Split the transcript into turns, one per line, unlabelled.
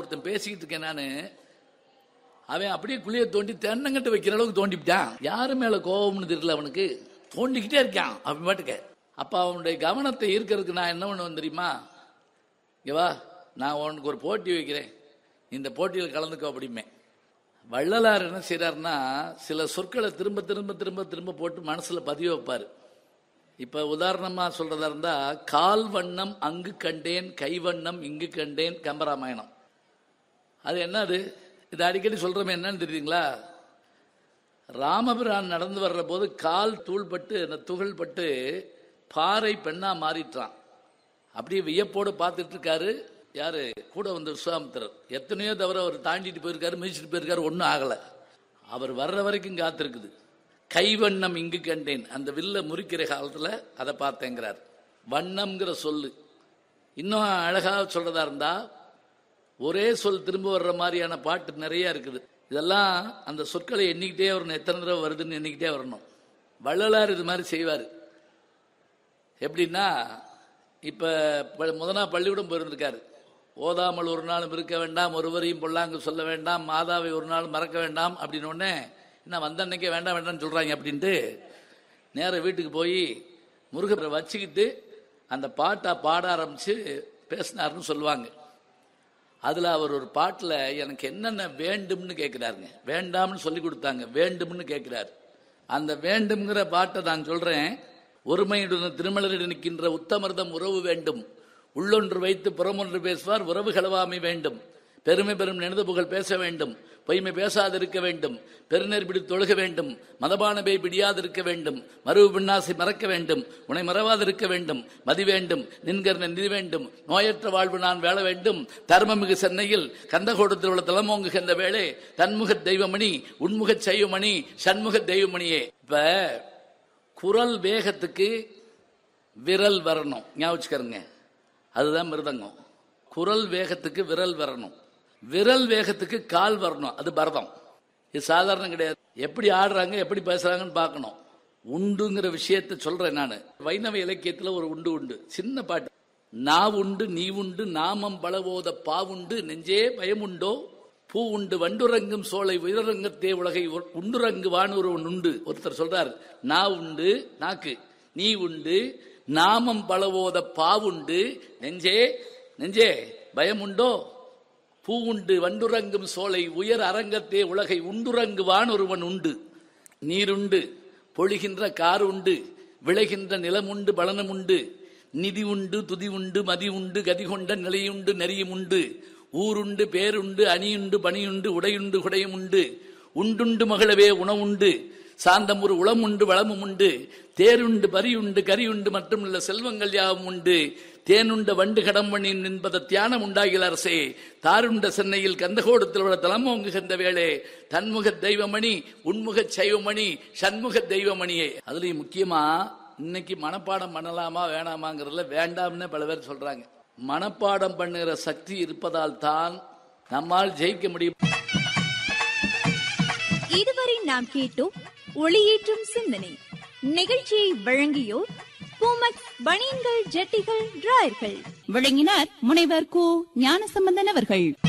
ஒருத்தன் பேசிக்கிட்டு இருக்கேன் நானு அவன் அப்படியே குழிய தோண்டி தென்னங்கட்டு வைக்கிற அளவுக்கு தோண்டிவிட்டான் யாரு மேல கோபம்னு தெரியல அவனுக்கு தோண்டிக்கிட்டே இருக்கான் அவன் பாட்டுக்க அப்ப அவனுடைய கவனத்தை ஈர்க்கறதுக்கு நான் என்ன பண்ணுவேன் தெரியுமா இங்க வா நான் உனக்கு ஒரு போட்டி வைக்கிறேன் இந்த போட்டியில் கலந்துக்கோ அப்படிமே வள்ளலார் என்ன செய்றாருன்னா சில சொற்களை திரும்ப திரும்ப திரும்ப திரும்ப போட்டு மனசுல பதிய வைப்பாரு இப்ப உதாரணமா சொல்றதா இருந்தா கால் வண்ணம் அங்கு கண்டேன் கை வண்ணம் இங்கு கண்டேன் கம்பராமாயணம் அது என்னது இது அடிக்கடி சொல்றோமே என்னன்னு தெரியுங்களா ராமபிரான் நடந்து வர்ற போது கால் தூள்பட்டு அந்த துகள் பட்டு பாறை பெண்ணா மாறிட்டான் அப்படியே வியப்போடு பார்த்துட்டு இருக்காரு யாரு கூட வந்த விஸ்வாமித்திரர் எத்தனையோ தவிர அவர் தாண்டிட்டு போயிருக்காரு மிதிச்சிட்டு போயிருக்காரு ஒன்றும் ஆகல அவர் வர்ற வரைக்கும் காத்திருக்குது கைவண்ணம் இங்கு கண்டேன் அந்த வில்ல முறிக்கிற காலத்துல அதை பார்த்தேங்கிறார் வண்ணம்ங்கிற சொல்லு இன்னும் அழகா சொல்றதா இருந்தா ஒரே சொல் திரும்ப வர்ற மாதிரியான பாட்டு நிறைய இருக்குது இதெல்லாம் அந்த சொற்களை எண்ணிக்கிட்டே வரணும் எத்தனை தடவை வருதுன்னு எண்ணிக்கிட்டே வரணும் வள்ளலார் இது மாதிரி செய்வார் எப்படின்னா இப்ப ப- முத நாள் பள்ளிக்கூடம் போயிருந்திருக்காரு ஓதாமல் ஒரு நாளும் இருக்க வேண்டாம் ஒருவரையும் பொல்லாங்கு சொல்ல வேண்டாம் மாதாவை ஒரு நாள் மறக்க வேண்டாம் அப்படின்னு உடனே என்ன வந்த அன்னைக்கே வேண்டாம் வேண்டாம்னு சொல்றாங்க அப்படின்ட்டு நேரா வீட்டுக்கு போய் முருகரை வச்சுக்கிட்டு அந்த பாட்டை பாட ஆரம்பிச்சு பேசினாருன்னு சொல்லுவாங்க அதுல அவர் ஒரு பாட்டுல எனக்கு என்னென்ன வேண்டும்னு கேட்கிறாருங்க வேண்டாம்னு சொல்லி கொடுத்தாங்க வேண்டும்னு கேட்கிறாரு அந்த வேண்டும்ங்கிற பாட்டை நான் சொல்றேன் ஒருமையுடன் திருமலரில் நிற்கின்ற உத்தமர்தம் உறவு வேண்டும் உள்ளொன்று வைத்து புறமொன்று பேசுவார் உறவு களவாமை வேண்டும் பெருமை பெரும் நினைந்து புகழ் பேச வேண்டும் பொய்மை பேசாதிருக்க வேண்டும் பெருநெற் பிடி தொழுக வேண்டும் மதபானபை பிடியாதிருக்க வேண்டும் மறுவு பின்னாசை மறக்க வேண்டும் உன்னை மறவாதிருக்க வேண்டும் மதி வேண்டும் நின்கர் நிதி வேண்டும் நோயற்ற வாழ்வு நான் வேள வேண்டும் தர்மமிகு சென்னையில் கந்தகோடத்தில் உள்ள தலமோங்குகின்ற வேளை தன்முக தெய்வமணி உன்முக செய்வமணி சண்முக தெய்வமணியே இப்ப குரல் வேகத்துக்கு விரல் வரணும் ஞாபகம் வச்சுக்கருங்க அதுதான் மிருதங்கம் குரல் வேகத்துக்கு விரல் வரணும் விரல் வேகத்துக்கு கால் வரணும் அது பரதம் இது சாதாரணம் கிடையாது எப்படி ஆடுறாங்க எப்படி பேசுறாங்கன்னு பார்க்கணும் உண்டுங்கிற விஷயத்தை சொல்றேன் நான் வைணவ இலக்கியத்துல ஒரு உண்டு உண்டு சின்ன பாட்டு நான் உண்டு நீ உண்டு நாமம் பலவோத பாவுண்டு நெஞ்சே பயமுண்டோ பூ உண்டு வண்டுறங்கும் சோலை உயரங்கத்தே உலகை உ- உண்டுறங்கு வானூர் உண்டு ஒருத்தர் சொல்றார் நான் உண்டு நாக்கு நீ உண்டு நாமம் பலவோத பாவுண்டு நெஞ்சே நெஞ்சே பயமுண்டோ பூவுண்டு வண்டுறங்கும் சோலை உயர் அரங்கத்தே உலகை உண்டுறங்கு வானொருவன் உண்டு நீருண்டு பொழிகின்ற கார் உண்டு விளைகின்ற நிலமுண்டு பலனும் உண்டு நிதி உண்டு துதி உண்டு மதி உண்டு கதி கொண்ட நிலையுண்டு நெறியும் உண்டு ஊருண்டு பேருண்டு அணியுண்டு பணியுண்டு உடையுண்டு குடையும் உண்டு உண்டுண்டு மகளவே உணவுண்டு சாந்தம் ஒரு உளம் உண்டு வளமும் உண்டு தேருண்டு பரியுண்டு கரியுண்டு மற்றும் உள்ள செல்வங்கள் யாவும் உண்டு தேனுண்ட வண்டு கடம்பணின் என்பத தியானம் உண்டாகில் அரசே தாருண்ட சென்னையில் கந்தகோடத்தில் உள்ள தலமோங்குகின்ற வேளே தன்முக தெய்வமணி உன்முக சைவமணி சண்முக தெய்வமணியே அதுலயும் முக்கியமா இன்னைக்கு மனப்பாடம் பண்ணலாமா வேணாமாங்கிறதுல வேண்டாம்னு பல பேர் சொல்றாங்க மனப்பாடம் பண்ணுகிற சக்தி இருப்பதால் தான் நம்மால் ஜெயிக்க முடியும்
இதுவரை நாம் கேட்டோம் ஒளியேற்றும் சிந்தனை நிகழ்ச்சியை வழங்கியோர் பூமக் பனியன்கள் ஜட்டிகள் டிராயர்கள்
விளங்கினார் முனைவர் கு ஞானசம்பந்தன் அவர்கள்